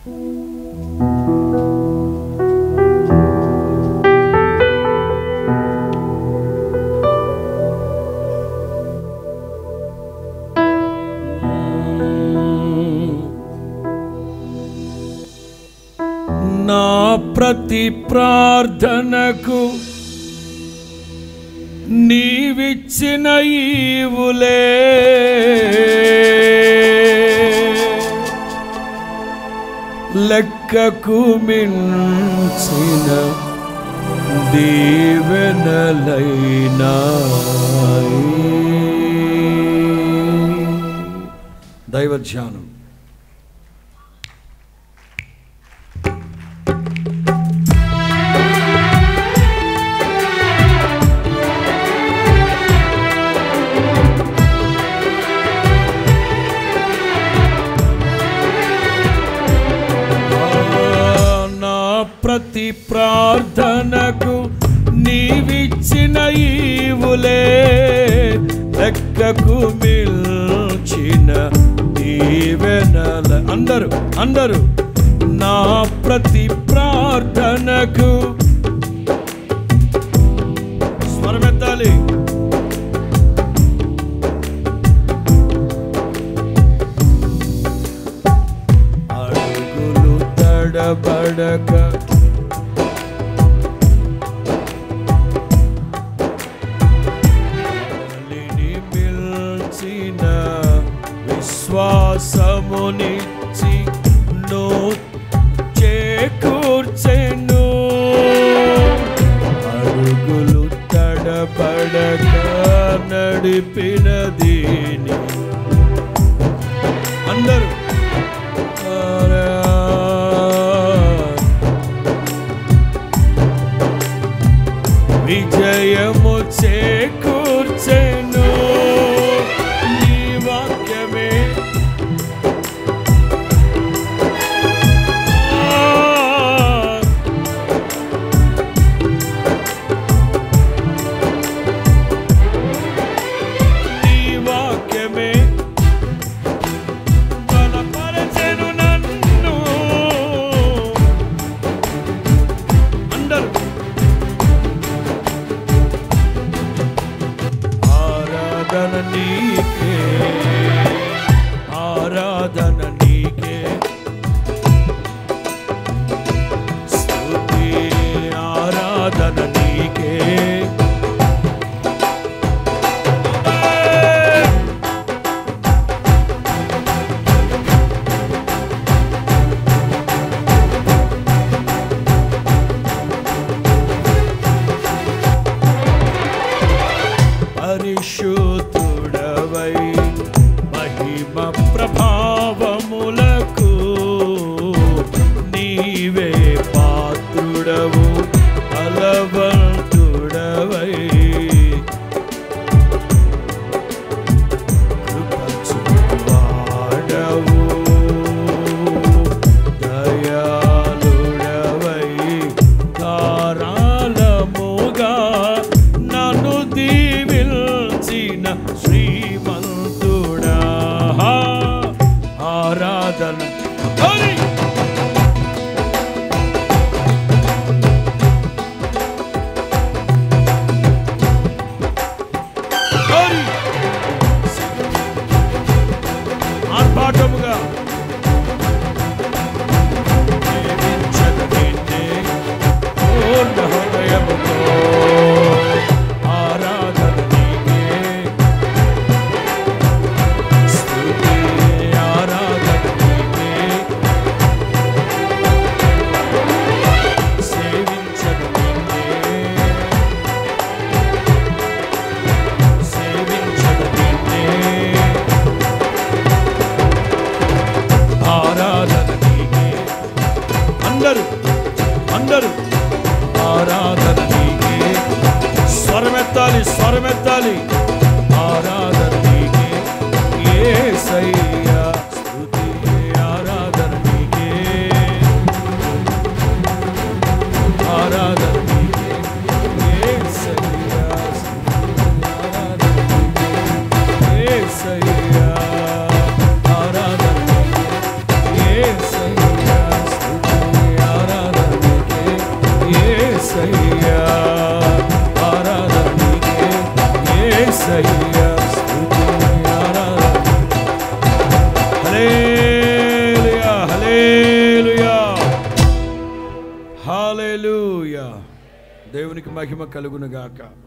నా ప్రతి ప్రార్థనకు నీవిచ్చిన ఈవులే లెక్కకు మించిన దీవెనలైనా దైవ ధ్యానం నా ప్రతి ప్రార్థనకు నీవిచ్చిన ఈవులే లెక్కకు మిల్చిన దీవెనల అందరూ అందరూ నా ప్రతి ప్రార్థనకు స్వరమెత్తాలి అడుగులు తడబడక బలిని మిల్చిన విశ్వాసమునిచ్చి నో చేకూర్చెను అడుగులు తడబడక నడిపిన దీని అందరూ విజయము చేకూర్చెను నీ వాక్యమే ఆ, నీ వాక్యమే బలపరచెను నన్ను అందరూ ఆరాధన నీకే ఆరాధన నీకే స్తుతి ఆరాధన నీకే పరిశుద్ధుడవై మహిమ ప్రభావములకు నీవే పాత్రుడవు అలవంతుడవై కృపచువాడవు దయాళుడవై ధారాళముగా నన్ను దీవిల్చిన శ్రీమంతుడా ఆరాధన హరి! హరి! ఆర్భాటముగా జీవించద నిన్నే పూర్ణ హృదయముతో ఆరాధన నీకే స్తుతి ఆరాధన నీకే సేవించద నిన్నే సేవించద నిన్నే ఆరాధన నీకే అందరూ అందరూ ఆరాధన నీకే స్వరమెత్తాలి స్వరమెత్తాలి ఆరాధన నీకే యేసయ్యా స్తుతి ఆరాధన నీకే ఆరాధన నీకే యేసయ్యా స్తుతి ఆరాధన నీకే యేసయ్యా ఆరాధన నీకే యేసయ్యా యేసయ్యా స్తుతి ఆరాధన హల్లెలూయా హల్లెలూయా హల్లెలూయా దేవునికి మహిమ కలుగును గాక